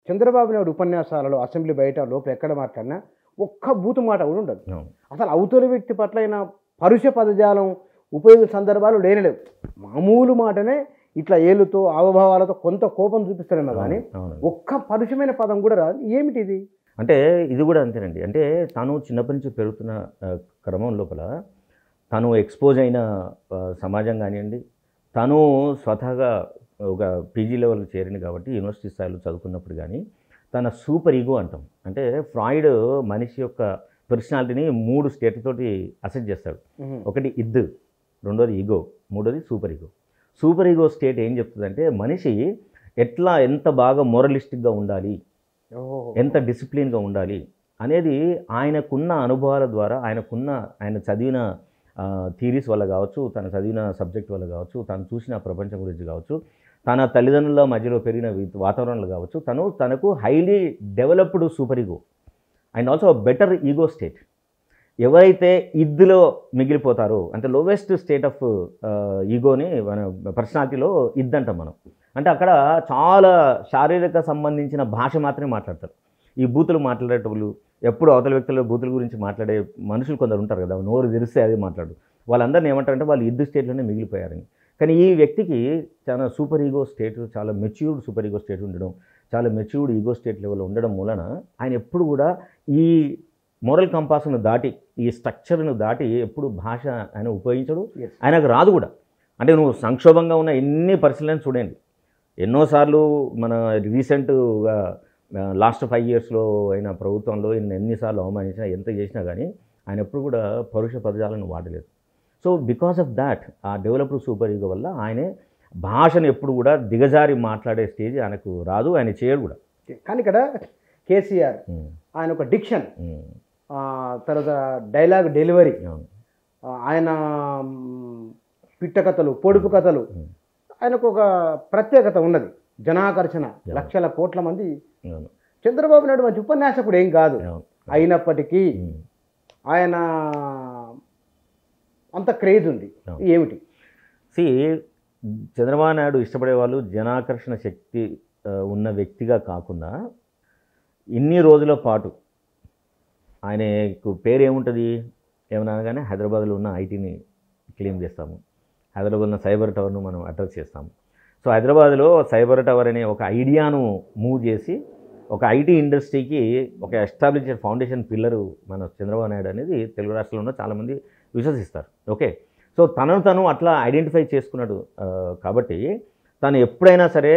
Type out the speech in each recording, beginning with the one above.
చంద్రబాబు నాయుడు ఉపన్యాసాలలో అసెంబ్లీ బయట లోపల ఎక్కడ మాట్లాడినా ఒక్క బూతు మాట కూడా ఉండదు అవును అసలు అవతలి వ్యక్తి పట్ల అయిన పరుష పదజాలం ఉపయోగించిన సందర్భాలు లేనిలేవు మామూలు మాటనే ఇట్లా ఏలుతో ఆవభావాలతో కొంత కోపం చూపిస్తారేమో కానీ అవును ఒక్క పరుషమైన పదం కూడా రాదు ఏమిటి ఇది అంటే ఇది కూడా అంతేనండి అంటే తను చిన్నప్పటి నుంచి పెరుగుతున్న ఆ, క్రమం లోపల తను ఎక్స్పోజ్ అయిన ఆ, సమాజం కానివ్వండి తను స్వతహాగా ఒక పీజీ లెవెల్ చేరింది కాబట్టి యూనివర్సిటీ స్థాయిలో చదువుకున్నప్పుడు కానీ తన సూపర్ ఈగో అంటాం అంటే ఫ్రాయిడ్ మనిషి యొక్క పర్సనాలిటీని మూడు స్టేట్లతోటి అసెస్ చేస్తాడు ఒకటి ఇద్ రెండోది ఈగో మూడోది super ego super ego state ఏం చెప్తుందంటే మనిషి ఎట్లా ఎంత బాగా మొరలిస్టిక్గా ఉండాలి ఓహో. ఎంత డిసిప్లిన్గా ఉండాలి అనేది ఆయనకున్న అనుభవాల ద్వారా ఆయనకున్న ఆయన చదివిన థీరీస్ వల్ల కావచ్చు తన చదివిన సబ్జెక్ట్ వల్ల కావచ్చు తను చూసిన ప్రపంచం గురించి కావచ్చు తన తల్లిదండ్రుల మధ్యలో పెరిగిన వి- వాతావరణంలో కావచ్చు తను తనకు highly developed super ego and also better ego state ఎవరైతే ఇద్దులో మిగిలిపోతారో అంటే లోవెస్ట్ స్టేట్ ఆఫ్ ఈగోని మన పర్సనాలిటీలో ఇద్ అంటాం మనం అంటే అక్కడ చాలా శారీరక సంబంధించిన భాష మాత్రమే మాట్లాడతారు ఈ బూతులు మాట్లాడేటప్పుడు ఎప్పుడు అవతల వ్యక్తుల బూతుల గురించి మాట్లాడే మనుషులు కొందరు ఉంటారు కదా నోరు తెరిస్తే అదే మాట్లాడు వాళ్ళందరినీ ఏమంటారంటే వాళ్ళు ఇద్దు స్టేట్లోనే మిగిలిపోయారని కానీ ఈ వ్యక్తికి చాలా సూపర్ ఈగో స్టేట్ చాలా మెచ్యూర్డ్ సూపర్ ఈగో స్టేట్ ఉండడం చాలా మెచ్యూర్డ్ ఈగో స్టేట్ లెవెల్లో ఉండడం మూలన ఆయన ఎప్పుడు కూడా ఈ మోరల్ కంపాస్ను దాటి ఈ స్ట్రక్చర్ను దాటి ఎప్పుడు భాష ఆయన ఉపయోగించడు Yes. ఆయనకు రాదు కూడా అంటే నువ్వు సంక్షోభంగా ఉన్న ఎన్ని పరిశీలన చూడండి ఎన్నోసార్లు మన రీసెంట్గా లాస్ట్ ఫైవ్ ఇయర్స్లో అయిన ప్రభుత్వంలో ఈయన ఎన్నిసార్లు అవమానించినా ఎంత చేసినా కానీ ఆయన ఎప్పుడు కూడా పరుష పదజాలను వాడలేదు సో బికాస్ ఆఫ్ దాట్ ఆ డెవలప్డ్ సూపర్ ఈగో వల్ల ఆయనే భాషను ఎప్పుడు కూడా దిగజారి మాట్లాడే స్టేజ్ ఆయనకు రాదు ఆయన చేయడు కూడా కానీ ఇక్కడ కేసీఆర్ ఉమ్, ఆయన ఒక డిక్షన్ ఉమ్, తర్వాత డైలాగ్ డెలివరీ అవును, ఆ, ఆయన మ్, పిట్ట కథలు పొడుపు కథలు ఉమ్, ఆయనకు ఒక ప్రత్యేకత ఉన్నది జనాకర్షణ లక్షల కోట్ల మంది అవును, చంద్రబాబు నాయుడు మంచి ఉపన్యాసకుడు ఏం కాదు అవును, అయినప్పటికీ ఉమ్. ఆయన అంత క్రేజ్ ఉంది అవును. ఏమిటి సి చంద్రబాబు నాయుడు ఇష్టపడే వాళ్ళు జనాకర్షణ శక్తి ఆ, ఉన్న వ్యక్తిగా కాకుండా ఇన్ని రోజుల పాటు ఆయనకు పేరు ఏముంటుంది ఏమన్నా కానీ హైదరాబాద్లో ఉన్న ఐటీని క్లెయిమ్ చేస్తాము హైదరాబాద్లో ఉన్న సైబర్ టవర్ను మనం అడ్రస్ చేస్తాము సో హైదరాబాద్లో సైబర్ టవర్ అనే ఒక ఐడియాను మూవ్ చేసి ఒక ఐటీ ఇండస్ట్రీకి ఒక ఎస్టాబ్లిష్డ్ ఫౌండేషన్ పిల్లరు మన చంద్రబాబు నాయుడు అనేది తెలుగు రాష్ట్రంలో చాలామంది విశ్వసిస్తారు ఓకే సో తనను తను అట్లా ఐడెంటిఫై చేసుకున్నాడు ఆ, కాబట్టి తను ఎప్పుడైనా సరే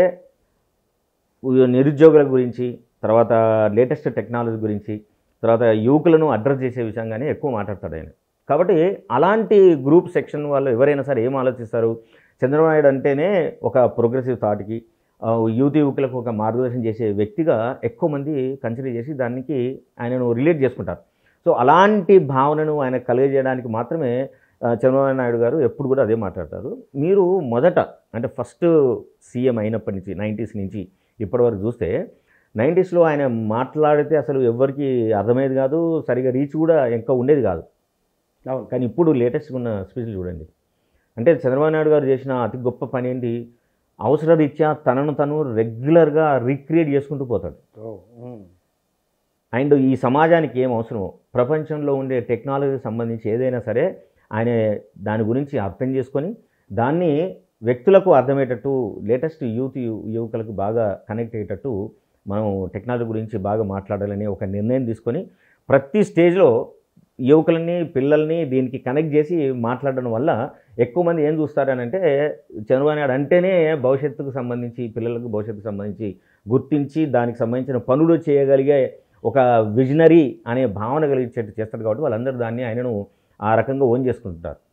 ఉ- నిరుద్యోగుల గురించి తర్వాత లేటెస్ట్ టెక్నాలజీ గురించి తర్వాత యువకులను అడ్రస్ చేసే విషయంగానే ఎక్కువ మాట్లాడతాడు ఆయన కాబట్టి అలాంటి గ్రూప్ సెక్షన్ వాళ్ళు ఎవరైనా సరే ఏం ఆలోచిస్తారు చంద్రబాబు నాయుడు అంటేనే ఒక ప్రోగ్రెసివ్ థాట్కి యూత్ యువకులకు ఒక మార్గదర్శనం చేసే వ్యక్తిగా ఎక్కువ మంది కన్సిడర్ చేసి దానికి ఆయనను రిలేట్ చేసుకుంటారు సో అలాంటి భావనను ఆయన కలిగజేయడానికి మాత్రమే ఆ, చంద్రబాబు నాయుడు గారు ఎప్పుడు కూడా అదే మాట్లాడతారు మీరు మొదట అంటే ఫస్ట్ సీఎం అయినప్పటి నుంచి నైంటీస్ నుంచి ఇప్పటివరకు చూస్తే నైంటీస్లో ఆయన మాట్లాడితే అసలు ఎవరికి అర్థమయ్యేది కాదు సరిగా రీచ్ కూడా ఇంకా ఉండేది కాదు అవును కానీ ఇప్పుడు లేటెస్ట్గా ఉన్న స్పీచ్లు చూడండి అంటే చంద్రబాబు నాయుడు గారు చేసిన అతి గొప్ప పని ఏంటి అవసరరీత్యా తనను తను రెగ్యులర్గా రీక్రియేట్ చేసుకుంటూ పోతాడు ఓ, ఉమ్. అండ్ ఈ సమాజానికి ఏం అవసరమో ప్రపంచంలో ఉండే టెక్నాలజీకి సంబంధించి ఏదైనా సరే ఆయన దాని గురించి అర్థం చేసుకొని దాన్ని వ్యక్తులకు అర్థమయ్యేటట్టు లేటెస్ట్ యూత్ యు- యువకులకు బాగా కనెక్ట్ అయ్యేటట్టు మనం టెక్నాలజీ గురించి బాగా మాట్లాడాలని ఒక నిర్ణయం తీసుకొని ప్రతి స్టేజ్లో యువకులని పిల్లల్ని దీనికి కనెక్ట్ చేసి మాట్లాడడం వల్ల ఎక్కువ మంది ఏం చూస్తారని అంటే చంద్రబాబు నాయుడు అంటేనే భవిష్యత్తుకు సంబంధించి పిల్లలకు భవిష్యత్తుకు సంబంధించి గుర్తించి దానికి సంబంధించిన పనులు చేయగలిగే ఒక విజనరీ అనే భావన కలిగించేట్టు చేస్తాడు కాబట్టి వాళ్ళందరూ దాన్ని ఆయనను ఆ రకంగా ఓన్ చేసుకుంటారు